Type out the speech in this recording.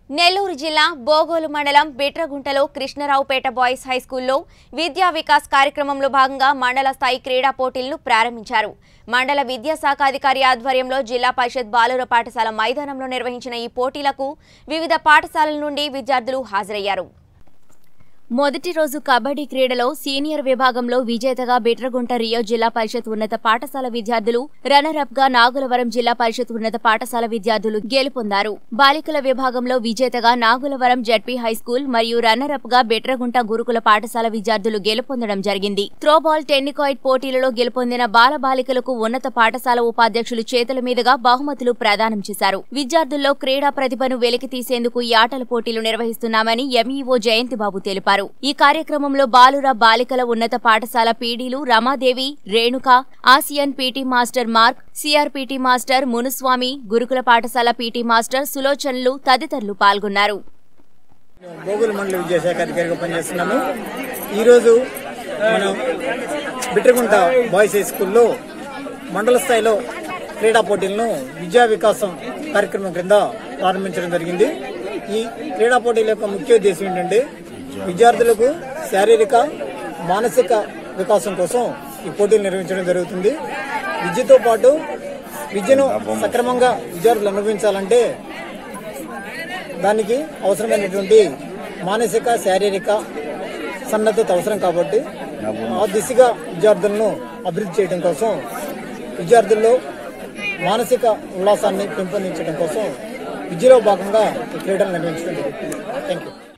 నెల్లూరు జిల్లా బోగోలు మండలం బిట్రగుంటలో కృష్ణరావుపేట boys high స్కూల్లో విద్యా వికాస్ కార్యక్రమంలో భాగంగా మండల స్థాయి క్రీడా పోటీలను ప్రారంభించారు మండల విద్యాశాఖ అధికారి ఆధ్వర్యంలో జిల్లా పరిషత్ బాలుర పాఠశాల మైదానంలో నిర్వహించిన ఈ పోటీలకు వివిధ పాఠశాలల నుండి విద్యార్థులు హాజరయ్యారు మొదటి రోజు కబడ్డీ క్రీడలో సీనియర్ విభాగంలో విజేతగా బిట్రగుంట రియో జిల్లా పరిషత్ ఉన్నత పాఠశాల విద్యార్థులు రన్నర్ అప్ గా నాగులవరం జిల్లా పరిషత్ ఉన్నత పాఠశాల విద్యార్థులు గెలుపొందారు బాలికల విభాగంలో విజేతగా నాగులవరం జడ్పీ హైస్కూల్ మరియు రన్నర్ అప్ గా బిట్రగుంట గురుకుల పాఠశాల విద్యార్థులు గెలుపొందడం జరిగింది త్రోబాల్ టెన్నికాయిడ్ పోటీలలో గెలుపొందిన బాలబాలికలకు ఉన్నత పాఠశాల ఉపాధ్యక్షులు చేతుల మీదుగా బహుమతులు ప్రదానం చేశారు విద్యార్థుల్లో క్రీడా ప్రతిభను వెలికి తీసేందుకు ఈ ఆటల పోటీలు నిర్వహిస్తున్నామని ఎంఈఓ జయంతిబాబు తెలిపారు ఈ కార్యక్రమంలో బాలుర బాలికల ఉన్నత పాఠశాల పీడీలు Ramadevi Renuka Asian PT master Mark CRPT master Muniswamy గురుకుల పాఠశాల పీటీ మాస్టర్ సులోచనలు తదితరులు పాల్గొన్నారు గోగుల్ మండల విద్యాశాఖ అధికారిగా పనిచేస్తున్నాము ఈరోజు మనం బిట్రగుంట బాయ్స్ హై స్కూల్లో మండల స్థాయిలో క్రీడా పోటీలను విద్యా వికాసం కార్యక్రమం క్రింద ప్రారంభించడం జరిగింది ఈ క్రీడా పోటీల యొక్క ముఖ్య ఉద్దేశం ఏంటంటే విద్యార్థులకు శారీరక మానసిక వికాసం కోసం ఈ పోటీలు నిర్వహించడం జరుగుతుంది విద్యతో పాటు విద్యను సక్రమంగా విద్యార్థులు అనుభవించాలంటే దానికి అవసరమైనటువంటి మానసిక శారీరక సన్నద్ధత అవసరం కాబట్టి ఆ దిశగా విద్యార్థులను అభివృద్ధి చేయడం కోసం విద్యార్థుల్లో మానసిక ఉల్లాసాన్ని పెంపొందించడం కోసం విద్యలో భాగంగా ఈ క్రీడలు నిర్వహించడం జరుగుతుంది థ్యాంక్ యూ